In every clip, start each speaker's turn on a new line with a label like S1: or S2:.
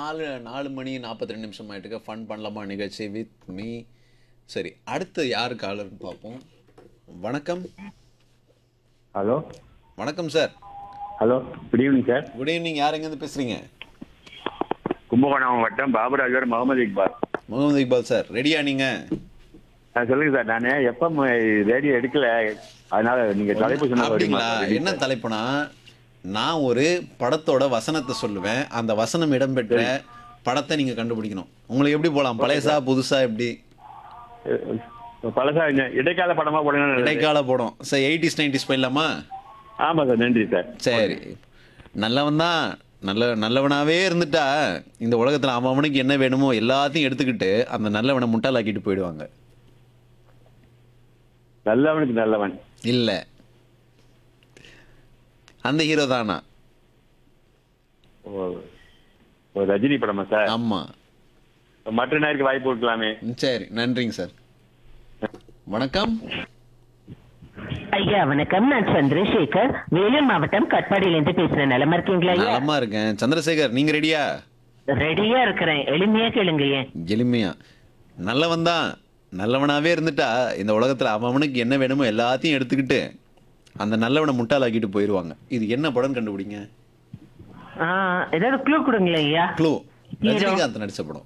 S1: நாலு நாலு மணி நாற்பத்தி ரெண்டு நிமிஷம் ஆயிட்டுக்க ஃபன் பண்ணலாமா நிகழ்ச்சி வித் மீ சரி அடுத்து யார் காலர்னு பார்ப்போம் வணக்கம்
S2: ஹலோ
S1: வணக்கம் sir
S2: hello good evening sir
S1: good evening யார் எங்கேருந்து பேசுகிறீங்க
S2: கும்பகோணம் வட்டம் பாபுராஜர் முகமது இக்பால்
S1: முகமது இக்பால் சார் ரெடியா நீங்கள்
S2: ஆ, சொல்லுங்க சார் நான் எஃப்எம் ரேடியோ எடுக்கல அதனால நீங்க தலைப்பு சொன்னா
S1: அப்படிங்களா என்ன தலைப்புனா நான் ஒரு படத்தோட வசனத்தை சொல்லுவேன் அந்த வசனம் இடம்பெற்ற படத்தை நீங்க கண்டுபிடிக்கணும் உங்களுக்கு எப்படி போலாம் பழையசா புதுசா எப்படி
S2: பழசா இந்த இடைக்கால படமா போடுங்க
S1: இடைக்கால படம் சார் எயிட்டிஸ் நைன்டிஸ் போயிடலாமா
S2: ஆமா சார் நன்றி சார்
S1: சரி நல்லவன் தான் நல்ல நல்லவனாவே இருந்துட்டா இந்த உலகத்துல அவன் அவனுக்கு என்ன வேணுமோ எல்லாத்தையும் எடுத்துக்கிட்டு அந்த நல்லவனை முட்டாளாக்கிட்டு போயிடுவாங்க
S2: நல்லவனுக்கு நல்லவன்
S1: இல்ல அந்த ஹீரோ தானா
S2: ஓ ஓ, ரஜினி படமா சார்
S1: ஆமா
S2: மற்ற நேருக்கு வாய்ப்பு கொடுக்கலாமே
S1: ம், சரி நன்றிங்க சார் வணக்கம்
S3: ஐயா வணக்கம் நான் சந்திரசேகர் வேலூர் மாவட்டம் கட்பாடியிலிருந்து பேசுறேன் நலமா இருக்கீங்களா ஐயா
S1: நலமா இருக்கேன் சந்திரசேகர் நீங்க ரெடியா
S3: ரெடியா இருக்கிறேன் எளிமையா கேளுங்க ஐயா
S1: எளிமையா நல்லவன் தான் நல்லவனாவே இருந்துட்டா இந்த உலகத்துல அவன் அவனுக்கு என்ன வேணுமோ எல்லாத்தையும் எடுத்துக்கிட்டு அந்த நல்லவனை முட்டாளாக்கிட்டு போயிடுவாங்க இது என்ன படம் கண்டுபிடிங்க
S3: ஆ, ஏதாவது க்ளூ கொடுங்களேன் ஐயா
S1: க்ளூ
S3: Hero.
S1: ரஜினிகாந்த் நடிச்ச படம்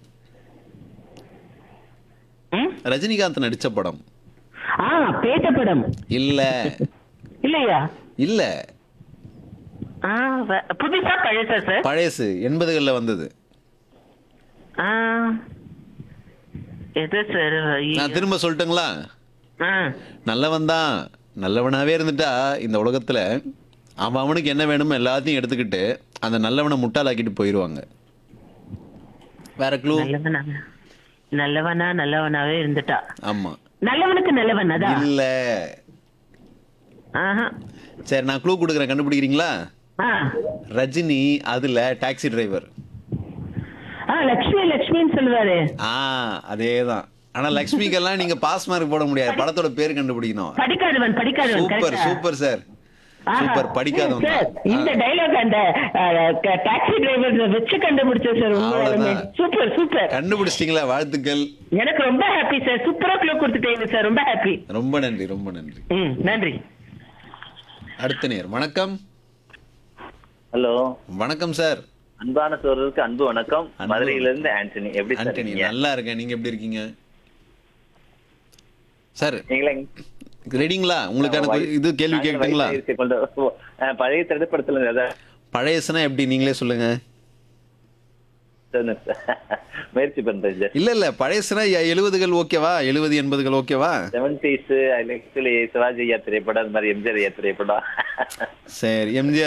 S3: ம்?
S1: ரஜினிகாந்த் நடிச்ச படம்
S3: ஆ பேட்ட படம்
S1: இல்ல
S3: இல்லையா
S1: இல்ல
S3: ஆ, வ- புதுசா பழசா சார்
S1: பழசு எண்பதுகள்ல வந்தது
S3: ஆ, எது சார்
S1: நான் திரும்ப சொல்லட்டுங்களா
S3: ஆ
S1: நல்லவன் தான் நல்லவனாவே இருந்துட்டா இந்த உலகத்துல அவன் அவனுக்கு என்ன வேணுமோ எல்லாத்தையும் எடுத்துக்கிட்டு அந்த நல்லவனை முட்டாளாக்கிட்டு போயிடுவாங்க வேற க்ளூ
S3: நல்லவனா நல்லவனா நல்லவனாவே இருந்துட்டா
S1: ஆமா
S3: நல்லவனுக்கு நல்லவன் அதான்
S1: இல்ல
S3: ஆஹா.
S1: சரி நான் க்ளூ கொடுக்குறேன் கண்டுபிடிக்கிறீங்களா
S3: ஆ
S1: ரஜினி அதுல டாக்ஸி டிரைவர்
S3: ஆ லக்ஷ்மி லக்ஷ்மின்னு சொல்லுவாரு
S1: ஆ அதேதான் ஆனா லக்ஷ்மிக்கெல்லாம் நீங்க பாஸ் மார்க் போட முடியாது படத்தோட பேர் கண்டுபிடிக்கணும்
S3: படிக்காதவன் படிக்காதவன்
S1: சூப்பர்
S3: correct ஆ?
S1: சூப்பர் சார்
S3: ஆஹா.
S1: சூப்பர் படிக்காதவன்
S3: சார், இந்த டைலாக் அந்த டாக்ஸி டிரைவர் வச்சு கண்டுபிடிச்சேன் சார் உண்மையாலுமே
S1: அவ்வளவுதான்.
S3: சூப்பர் சூப்பர்
S1: கண்டுபிடிச்சிட்டீங்களா வாழ்த்துக்கள்
S3: எனக்கு ரொம்ப ஹாப்பி சார் சூப்பரா க்ளூ கொடுத்துட்டீங்க சார் ரொம்ப ஹாப்பி
S1: ரொம்ப நன்றி ரொம்ப நன்றி
S3: ம் நன்றி
S1: அடுத்த நேர் வணக்கம்
S4: ஹலோ
S1: வணக்கம் சார்
S4: அன்பான சோழருக்கு அன்பு வணக்கம்
S1: அன்பு
S4: மதுரையிலிருந்து ஆண்டனி எப்படி சார்
S1: ஆண்டனி
S4: இருக்கீங்க?
S1: நல்லா இருக்கேன் நீங்க எப்படி இருக்கீங்க சார்
S4: நீங்களே
S1: ரெடிங்களா உங்களுக்கான
S4: வய-
S1: இது கேள்வி
S4: நாங்கள்
S1: கேட்குங்களா
S4: வயசை கொண்டு ஓ, அஹ், பழைய திரைப்படத்துல ஏதாவது
S1: பழையசுனா எப்படி நீங்களே சொல்லுங்க
S4: சொன்ன சார். முயற்சி பண்றேன் சார்
S1: இல்ல இல்ல பழையசுனா எழுபதுகள் ஓகேவா எழுபது எண்பதுகள் ஓகேவா
S4: செவன்டிஸ் ஆக்சுவலி சிவாஜி ஐயா திரைப்படம் அது மாதிரி எம்ஜிஆர் ஐயா திரைப்படம்
S1: சரி எம்ஜிஆர்